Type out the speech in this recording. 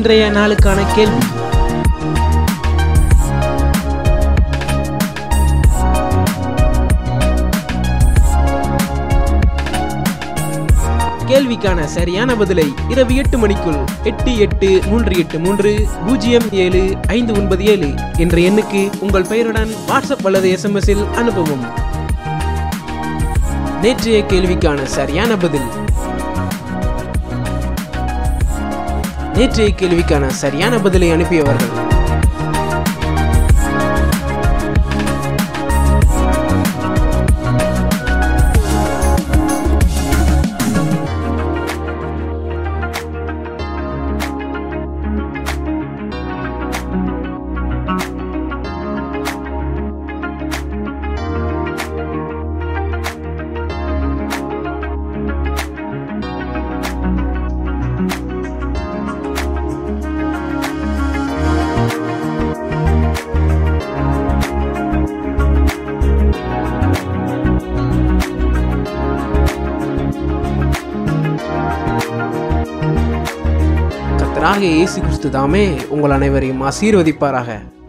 இன்றைய நாளுக்கான கேள்வி கேள்விக்கான சரியான பதிலை இரவு எட்டு மணிக்குள் எட்டு எட்டு மூன்று எட்டு மூன்று பூஜ்ஜியம் ஏழு ஐந்து ஒன்பது ஏழு என்ற எண்ணுக்கு உங்கள் பெயருடன் வாட்ஸ்அப் அல்லது எஸ்எம்எஸ் இல் அனுப்பவும் நேற்றைய கேள்விக்கான சரியான பதில் நேற்றைய கேள்விக்கான சரியான பதிலை அனுப்பியவர்கள் கர்த்தராகிய இயேசு கிறிஸ்து தாமே உங்கள் அனைவரையும் ஆசீர்வதிப்பாராக